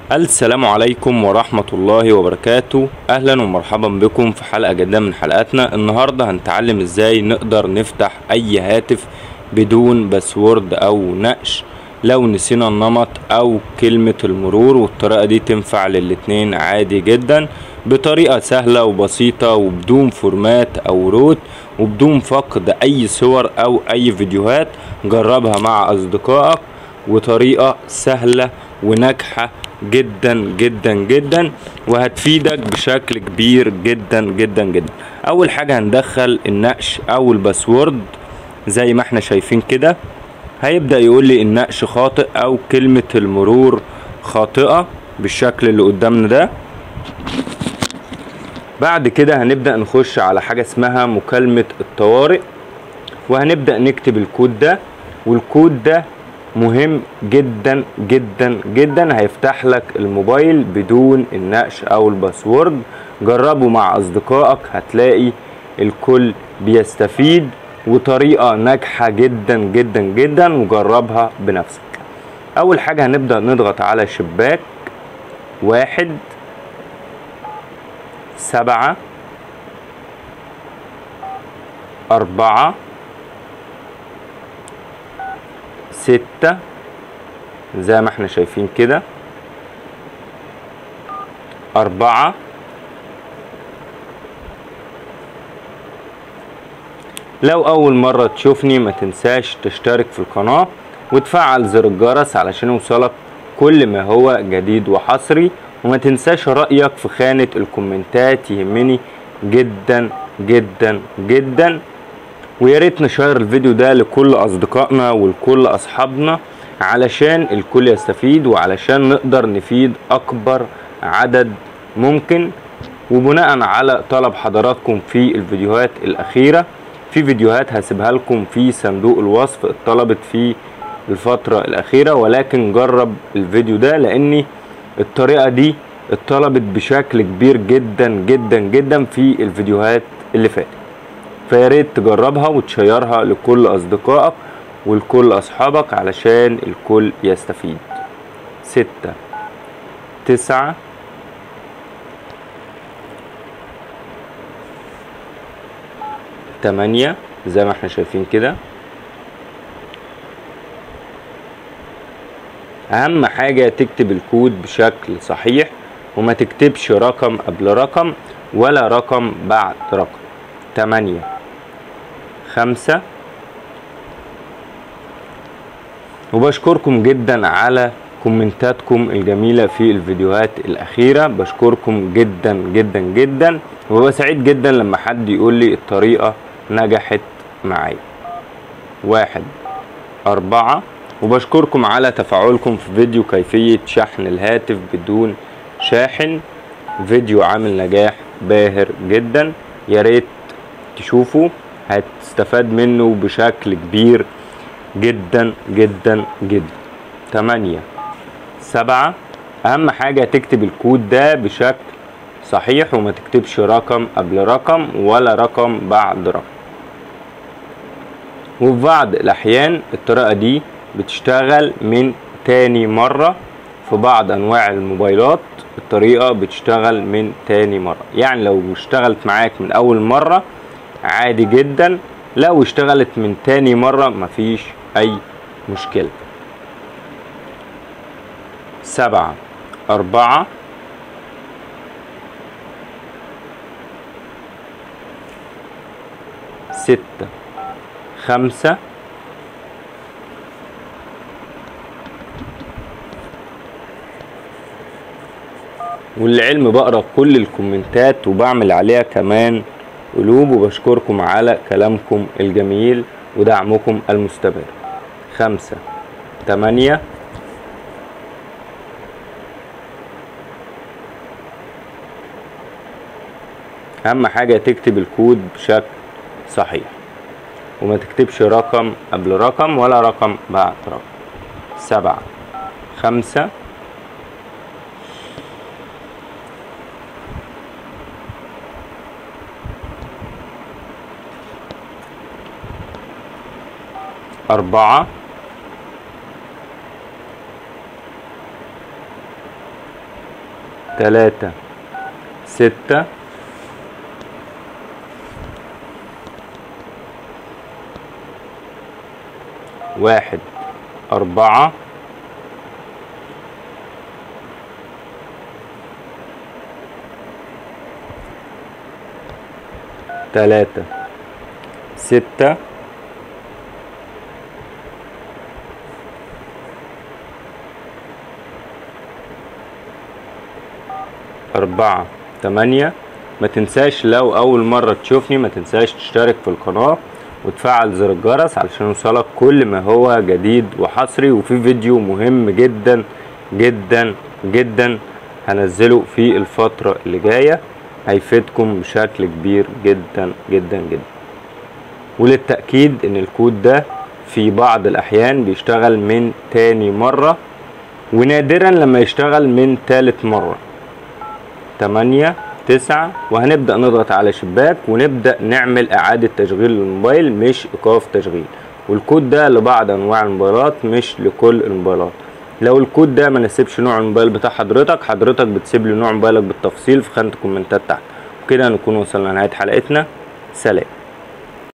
السلام عليكم ورحمة الله وبركاته أهلا ومرحبا بكم في حلقة جديدة من حلقاتنا النهاردة هنتعلم ازاي نقدر نفتح أي هاتف بدون باسورد أو نقش لو نسينا النمط أو كلمة المرور والطريقة دي تنفع للاتنين عادي جدا بطريقة سهلة وبسيطة وبدون فورمات أو روت وبدون فقد أي صور أو أي فيديوهات جربها مع أصدقائك وطريقة سهلة وناجحة جدا جدا جدا وهتفيدك بشكل كبير جدا جدا جدا اول حاجة هندخل النقش او الباسورد زي ما احنا شايفين كده هيبدأ يقول لي النقش خاطئ او كلمة المرور خاطئة بالشكل اللي قدامنا ده بعد كده هنبدأ نخش على حاجة اسمها مكالمة الطوارئ وهنبدأ نكتب الكود ده والكود ده مهم جدا جدا جدا هيفتح لك الموبايل بدون النقش او الباسورد جربه مع اصدقائك هتلاقي الكل بيستفيد وطريقة ناجحة جدا جدا جدا وجربها بنفسك اول حاجة هنبدأ نضغط على شباك واحد سبعة أربعة ستة زي ما احنا شايفين كده أربعة لو أول مرة تشوفني ما تنساش تشترك في القناة وتفعل زر الجرس علشان يوصلك كل ما هو جديد وحصري وما تنساش رأيك في خانة الكومنتات يهمني جدا جدا جدا ويا ريت نشير الفيديو ده لكل اصدقائنا ولكل اصحابنا علشان الكل يستفيد وعلشان نقدر نفيد اكبر عدد ممكن وبناء على طلب حضراتكم في الفيديوهات الاخيرة في فيديوهات هسيبها لكم في صندوق الوصف اتطلبت في الفترة الاخيرة ولكن جرب الفيديو ده لاني الطريقة دي اتطلبت بشكل كبير جدا جدا جدا في الفيديوهات اللي فاتت فيا ريت تجربها وتشيرها لكل اصدقائك ولكل اصحابك علشان الكل يستفيد ستة تسعة تمانية زي ما احنا شايفين كده اهم حاجة تكتب الكود بشكل صحيح وما تكتبش رقم قبل رقم ولا رقم بعد رقم تمانية خمسة وبشكركم جدا على كومنتاتكم الجميلة في الفيديوهات الأخيرة بشكركم جدا جدا جدا وببقى سعيد جدا لما حد يقول لي الطريقة نجحت معايا واحد أربعة وبشكركم على تفاعلكم في فيديو كيفية شحن الهاتف بدون شاحن فيديو عامل نجاح باهر جدا يا ريت تشوفوا هتستفاد منه بشكل كبير جدا جدا جدا تمانية سبعة اهم حاجة تكتب الكود ده بشكل صحيح وما تكتبش رقم قبل رقم ولا رقم بعد رقم وفي بعض الاحيان الطريقة دي بتشتغل من تاني مرة في بعض انواع الموبايلات الطريقة بتشتغل من تاني مرة يعني لو اشتغلت معاك من اول مرة عادي جدا لو اشتغلت من تاني مرة مفيش اي مشكلة سبعة اربعة ستة خمسة والعلم بقرا كل الكومنتات وبعمل عليها كمان قلوب وبشكركم على كلامكم الجميل ودعمكم المستمر خمسة تمانية أهم حاجة تكتب الكود بشكل صحيح وما تكتبش رقم قبل رقم ولا رقم بعد رقم سبعة خمسة أربعة تلاتة ستة واحد أربعة تلاتة ستة أربعة تمانية ما تنساش لو أول مرة تشوفني ما تنساش تشترك في القناة وتفعل زر الجرس علشان يوصلك كل ما هو جديد وحصري وفي فيديو مهم جدا جدا جدا هنزله في الفترة اللي جاية هيفيدكم بشكل كبير جدا جدا جدا وللتأكيد ان الكود ده في بعض الأحيان بيشتغل من تاني مرة ونادرا لما يشتغل من تالت مرة تمانية تسعة وهنبدأ نضغط على شباك ونبدأ نعمل إعادة تشغيل للموبايل مش إيقاف تشغيل والكود ده لبعض أنواع الموبايلات مش لكل الموبايلات لو الكود ده ما ناسبش نوع الموبايل بتاع حضرتك حضرتك بتسيب لي نوع موبايلك بالتفصيل في خانة الكومنتات تحت وكده نكون وصلنا لنهاية حلقتنا سلام